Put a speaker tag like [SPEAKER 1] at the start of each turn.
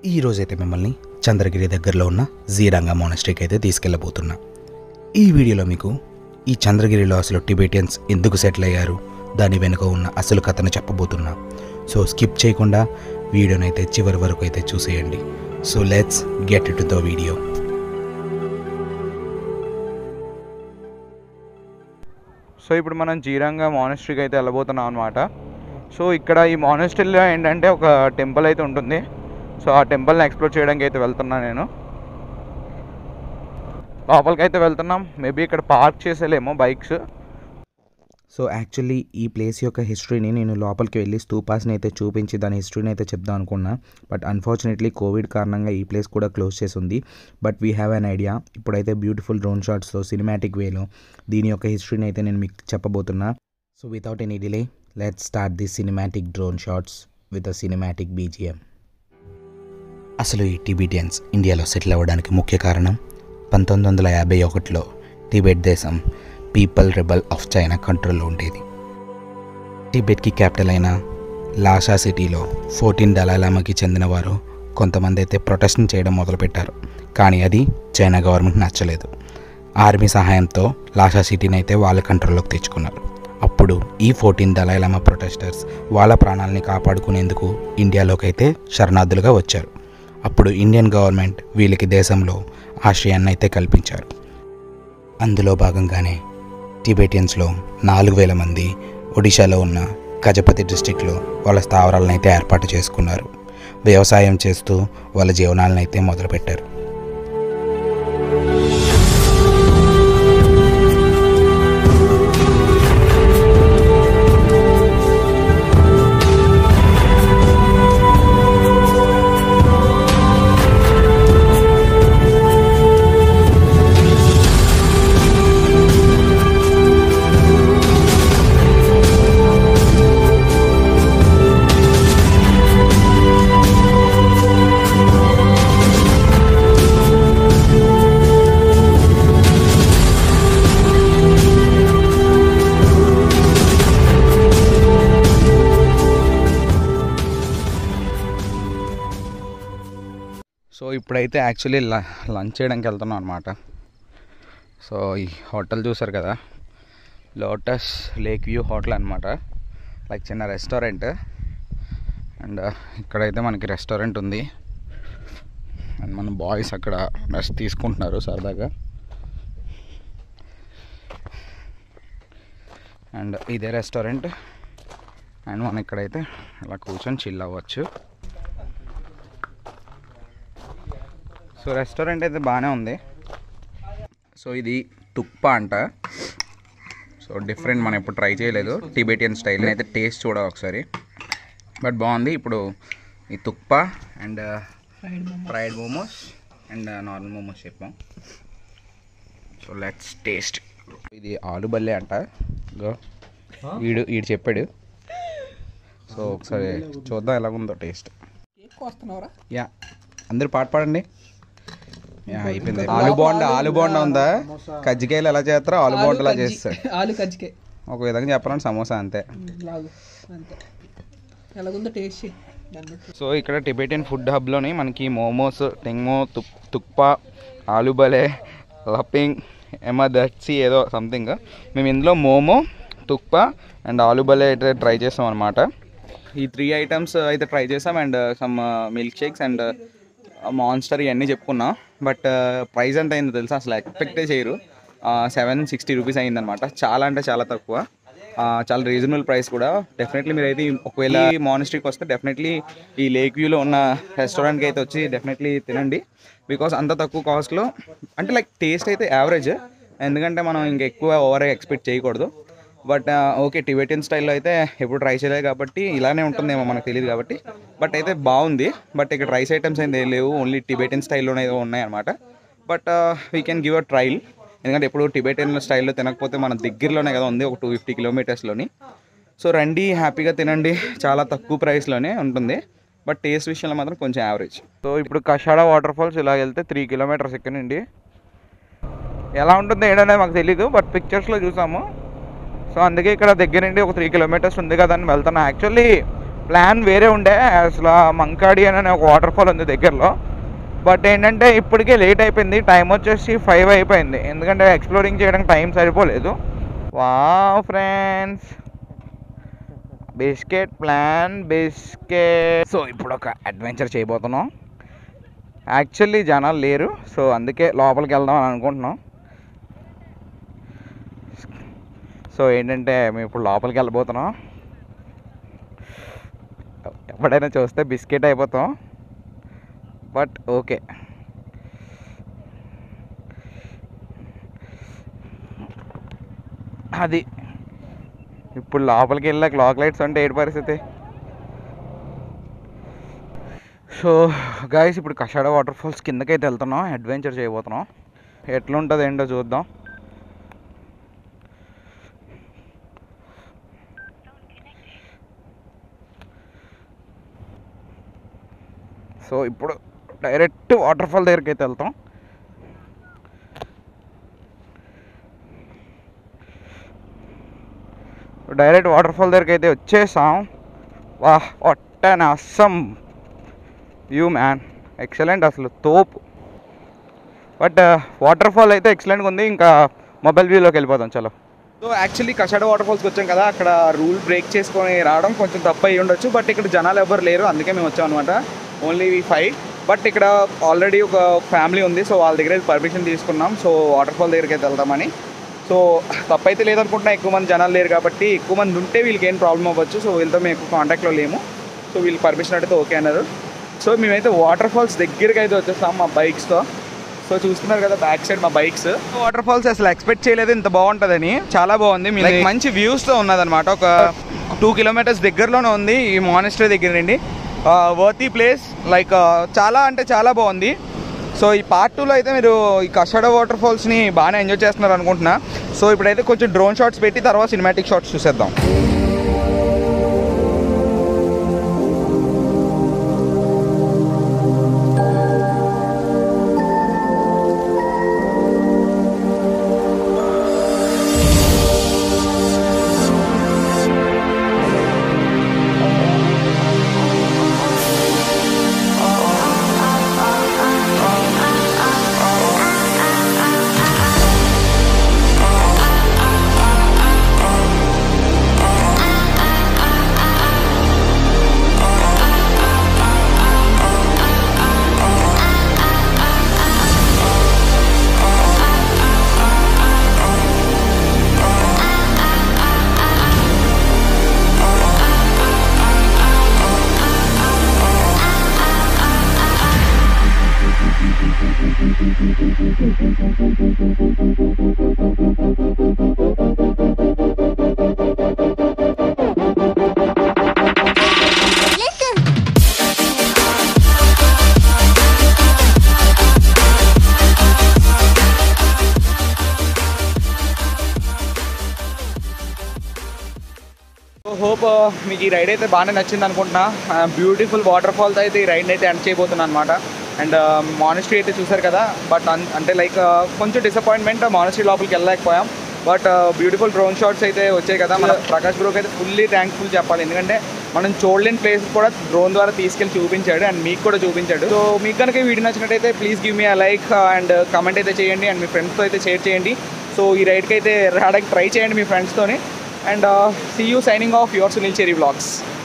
[SPEAKER 1] ఈ రోజైతే మిమ్మల్ని చంద్రగిరి దగ్గరలో ఉన్న జీరంగా మోనస్ట్రీకి అయితే తీసుకెళ్ళబోతున్నా ఈ వీడియోలో మీకు ఈ చంద్రగిరిలో అసలు టిబెటియన్స్ ఎందుకు సెటిల్ అయ్యారు దాని వెనుక ఉన్న అసలు కథను చెప్పబోతున్నా సో స్కిప్ చేయకుండా వీడియోనైతే చివరి వరకు అయితే చూసేయండి so let's get to the video
[SPEAKER 2] so ఇప్పుడు మనం జీరంగా మానస్ట్రీకి అయితే వెళ్ళబోతున్నాం అనమాట సో ఇక్కడ ఈ మానస్ట్రీలో ఏంటంటే ఒక టెంపుల్ అయితే ఉంటుంది సో ఆ టెంపుల్ని ఎక్స్ప్లోర్ చేయడానికి అయితే వెళ్తున్నాను నేను లోపలికి అయితే వెళ్తున్నాం మేబీ ఇక్కడ పార్క్ చేసేలేమో బైక్స్
[SPEAKER 1] సో యాక్చువల్లీ ఈ ప్లేస్ యొక్క హిస్టరీని నేను లోపలికి వెళ్ళి స్తూపాస్ని అయితే చూపించి దాని హిస్టరీని అయితే చెప్దాం అనుకున్నా బట్ అన్ఫార్చునేట్లీ కోవిడ్ కారణంగా ఈ ప్లేస్ కూడా క్లోజ్ చేసి ఉంది but we have an idea ఇప్పుడైతే బ్యూటిఫుల్ డ్రోన్ షాట్స్లో సినిమాటిక్ వేలో దీని యొక్క హిస్టరీని అయితే నేను మీకు చెప్పబోతున్నా so without any delay let start the cinematic drone shots with a cinematic BGM అసలు ఈ టిబిటియన్స్ ఇండియాలో సెటిల్ అవ్వడానికి ముఖ్య కారణం పంతొమ్మిది వందల యాభై ఒకటిలో టిబెట్ దేశం పీపుల్ రెబల్ ఆఫ్ చైనా కంట్రోల్లో ఉండేది టిబెట్కి క్యాపిటల్ అయిన లాషా సిటీలో ఫోర్టీన్ దళాలామాకి చెందిన వారు కొంతమంది అయితే ప్రొటెస్ట్ చేయడం మొదలుపెట్టారు కానీ అది చైనా గవర్నమెంట్ నచ్చలేదు ఆర్మీ సహాయంతో లాషా సిటీని అయితే వాళ్ళ కంట్రోల్లోకి తెచ్చుకున్నారు అప్పుడు ఈ ఫోర్టీన్ దళాలామా ప్రొటెస్టర్స్ వాళ్ళ ప్రాణాలని కాపాడుకునేందుకు ఇండియాలోకి అయితే శరణార్థులుగా వచ్చారు అప్పుడు ఇండియన్ గవర్నమెంట్ వీళ్ళకి దేశంలో ఆశ్రయాన్ని అయితే కల్పించారు అందులో భాగంగానే టిబెటియన్స్లో నాలుగు వేల మంది ఒడిశాలో ఉన్న గజపతి డిస్టిక్లో వాళ్ళ స్థావరాలను అయితే ఏర్పాటు చేసుకున్నారు వ్యవసాయం చేస్తూ వాళ్ళ జీవనాలను అయితే మొదలుపెట్టారు
[SPEAKER 2] సో ఇప్పుడైతే యాక్చువల్లీ లంచ్ చేయడానికి వెళ్తున్నాం అనమాట సో ఈ హోటల్ చూసారు కదా లోటస్ లేక్ వ్యూ హోటల్ అనమాట లైక్ చిన్న రెస్టారెంట్ అండ్ ఇక్కడైతే మనకి రెస్టారెంట్ ఉంది అండ్ మన బాయ్స్ అక్కడ రెస్ట్ తీసుకుంటున్నారు సరదాగా అండ్ ఇదే రెస్టారెంట్ అండ్ మనం ఇక్కడైతే ఇలా కూర్చొని చిల్ అవ్వచ్చు సో రెస్టారెంట్ అయితే బాగానే ఉంది సో ఇది తుప్ప అంట సో డిఫరెంట్ మనం ఎప్పుడు ట్రై చేయలేదు టిబెటియన్ స్టైల్ అయితే టేస్ట్ చూడాలి ఒకసారి బట్ బాగుంది ఇప్పుడు ఈ thukpa and fried momos and normal momos చెప్పాం సో లెట్స్ టేస్ట్ ఇది ఆలు బల్లే అంట గో వీడు వీడు చెప్పాడు సో ఒకసారి చూద్దాం ఎలాగుందో టేస్ట్ యా అందరు పాట పాడండి యా, అయిపోయింది ఆలు బోండా ఆలు బోండా ఉందా కజ్జికాయలు ఎలా చేస్తారో ఆలు బోండా ఎలా చేస్తారు
[SPEAKER 3] ఆలు కజ్జికాయ
[SPEAKER 2] ఒక విధంగా చెప్పాలంటే సమోసా అంతే
[SPEAKER 3] లాగు అంతే ఎలాగుందో టేస్ట్ చెయ్యి. దాన్ని బట్టి
[SPEAKER 2] సో ఇక్కడ టిబెటియన్ ఫుడ్ హబ్లోని మనకి మోమోస్ టెంగ్మో తుప్ తుప్ప ఆలుబలే లపింగ్ ఎమదర్చి ఏదో సంథింగ్ మేము ఇందులో మోమో తుప్ప అండ్ ఆలుబలే అయితే ట్రై చేసాం అనమాట ఈ త్రీ ఐటమ్స్ అయితే ట్రై చేసాం and some milkshakes and monster ఇవన్నీ చెప్పుకున్నాం బట్ ప్రైస్ ఎంత అయిందో తెలుసా అసలు ఎక్స్పెక్టే చేయరు సెవెన్ సిక్స్టీ రూపీస్ అయిందనమాట చాలా అంటే చాలా తక్కువ ఆ, చాలా రీజనబుల్ ప్రైస్ కూడా డెఫినెట్లీ మీరు అయితే ఒకవేళ ఈ మానిస్ట్రీకి వస్తే డెఫినెట్లీ ఈ లేక్ వ్యూలో ఉన్న రెస్టారెంట్కి అయితే వచ్చి డెఫినెట్లీ తినండి బికాస్ అంత తక్కువ కాస్ట్లో అంటే లైక్ టేస్ట్ అయితే యావరేజ్ ఎందుకంటే మనం ఇంకా ఎక్కువ ఓవర్ ఎక్స్పెక్ట్ చేయకూడదు బట్ ఓకే టిబెటియన్ స్టైల్లో అయితే ఎప్పుడు ట్రై చేయలేదు కాబట్టి ఇలానే ఉంటుందేమో మనకు తెలియదు కాబట్టి బట్ అయితే బాగుంది బట్ ఇక్కడ రైస్ ఐటమ్స్ అయితే ఏం లేవు ఓన్లీ టిబెటియన్ స్టైల్లోనే ఏదో ఉన్నాయి అనమాట but we can give a trial ఎందుకంటే ఎప్పుడు టిబెటియన్ స్టైల్లో తినకపోతే మన దగ్గరలోనే కదా ఉంది ఒక టూ ఫిఫ్టీ కిలోమీటర్స్లోని సో రండి హ్యాపీగా తినండి చాలా తక్కువ ప్రైస్లోనే ఉంటుంది బట్ టేస్ట్ విషయంలో మాత్రం కొంచెం యావరేజ్ సో ఇప్పుడు కషాడా వాటర్ ఫాల్స్ ఇలా వెళ్తే త్రీ కిలోమీటర్స్ ఇక్కడ నుండి ఎలా ఉంటుంది ఏంటనే మాకు తెలీదు బట్ పిక్చర్స్లో చూసాము సో అందుకే ఇక్కడ దగ్గర నుండి ఒక త్రీ కిలోమీటర్స్ ఉంది కదా అని వెళ్తాను యాక్చువల్లీ ప్లాన్ వేరే ఉండే అసలు మంకాడి అని ఒక వాటర్ ఫాల్ ఉంది దగ్గరలో బట్ ఏంటంటే ఇప్పటికే లేట్ అయిపోయింది టైం వచ్చేసి ఫైవ్ అయిపోయింది ఎందుకంటే ఎక్స్ప్లోరింగ్ చేయడానికి టైం సరిపోలేదు వా friends biscuit plan biscuit so ఇప్పుడు ఒక అడ్వెంచర్ చేయబోతున్నాం యాక్చువల్లీ జనాలు లేరు సో అందుకే లోపలికి వెళ్దాం అని అనుకుంటున్నాం సో ఏంటంటే మేము ఇప్పుడు లోపలికి వెళ్ళబోతున్నాం ఎప్పుడైనా చూస్తే బిస్కెట్ అయిపోతాం బట్ ఓకే అది ఇప్పుడు లోపలికి వెళ్ళాక లాక్ లైట్స్ అంటే ఏడు పరిస్థితి సో గాయస్ ఇప్పుడు కషాడ వాటర్ ఫాల్స్ కిందకైతే వెళ్తున్నాం అడ్వెంచర్ చేయబోతున్నాం ఎట్లుంటుంది ఏంటో చూద్దాం సో ఇప్పుడు డైరెక్ట్ వాటర్ ఫాల్ దగ్గరికి అయితే వెళ్తాం డైరెక్ట్ వాటర్ ఫాల్ దగ్గరికి అయితే వచ్చేసాం వాహ్ what an awesome view man excellent అసలు తోపు బట్ వాటర్ ఫాల్ అయితే ఎక్సలెంట్గా ఉంది ఇంకా మొబైల్ వ్యూలోకి వెళ్ళిపోతాం చలో సో యాక్చువల్లీ కషాడ వాటర్ ఫాల్స్కి వచ్చాం కదా అక్కడ రూల్ బ్రేక్ చేసుకొని రావడం కొంచెం తప్పు అయ్యి ఉండొచ్చు బట్ ఇక్కడ జనాలు ఎవరు లేరు అందుకే మేము వచ్చాం అనమాట ఓన్లీ వి ఫైవ్ బట్ ఇక్కడ ఆల్రెడీ ఒక ఫ్యామిలీ ఉంది సో వాళ్ళ దగ్గర పర్మిషన్ తీసుకున్నాం సో వాటర్ ఫాల్ దగ్గరికి అయితే వెళ్దామని సో తప్పైతే లేదనుకుంటున్నా ఎక్కువ మంది జనాలు లేరు కాబట్టి ఎక్కువ మంది ఉంటే వీళ్ళకి ఏం ప్రాబ్లం అవ్వచ్చు సో వీళ్ళతో మేము ఎక్కువ కాంటాక్ట్లో లేము సో వీళ్ళు పర్మిషన్ అడిగితే ఓకే అన్నారు సో మేమైతే వాటర్ ఫాల్స్ దగ్గరికి అయితే వచ్చేస్తాం మా బైక్స్తో సో చూస్తున్నారు కదా బ్యాక్ సైడ్ మా బైక్స్ వాటర్ ఫాల్స్ అసలు ఎక్స్పెక్ట్ చేయలేదు ఇంత బాగుంటుందని చాలా బాగుంది లైక్ మంచి వ్యూస్ తో ఉన్నదన్నమాట ఒక టూ కిలోమీటర్స్ దగ్గరలోనే ఉంది ఈ మానిస్టర్ దగ్గర నుండి వర్తీ ప్లేస్ లైక్ చాలా అంటే చాలా బాగుంది సో ఈ పార్ట్ టూలో అయితే మీరు ఈ కషాడ వాటర్ ఫాల్స్ని బాగానే ఎంజాయ్ చేస్తున్నారు అనుకుంటున్నా సో ఇప్పుడైతే కొంచెం డ్రోన్ షాట్స్ పెట్టి తర్వాత సినిమాటిక్ షాట్స్ చూసేద్దాం హోప్ మీకు ఈ రైడ్ అయితే బాగానే నచ్చింది అనుకుంటున్నా బ్యూటిఫుల్ వాటర్ ఫాల్స్ అయితే ఈ రైడ్ అయితే ఎండ్ చేయబోతున్నాను అనమాట అండ్ మానిస్ట్రీ అయితే చూసారు కదా బట్ అంటే లైక్ కొంచెం డిసప్పాయింట్మెంట్ మానిస్ట్రీ లోపలికి వెళ్ళలేకపోయాం బట్ బ్యూటిఫుల్ డ్రోన్ షాట్స్ అయితే వచ్చాయి కదా మన ప్రకాష్ బ్రోకి అయితే ఫుల్లీ థ్యాంక్ఫుల్ చెప్పాలి ఎందుకంటే మనం చూడలేని ప్లేస్ కూడా డ్రోన్ ద్వారా తీసుకెళ్ళి చూపించాడు అండ్ మీకు కూడా చూపించాడు సో మీకు కనుక ఈ వీడియో నచ్చినట్టయితే please give me like and comment అయితే చేయండి అండ్ మీ ఫ్రెండ్స్తో అయితే షేర్ చేయండి సో ఈ రైడ్కి అయితే రావడానికి ట్రై చేయండి మీ ఫ్రెండ్స్తోని and see you signing off your Sunil Cherry vlogs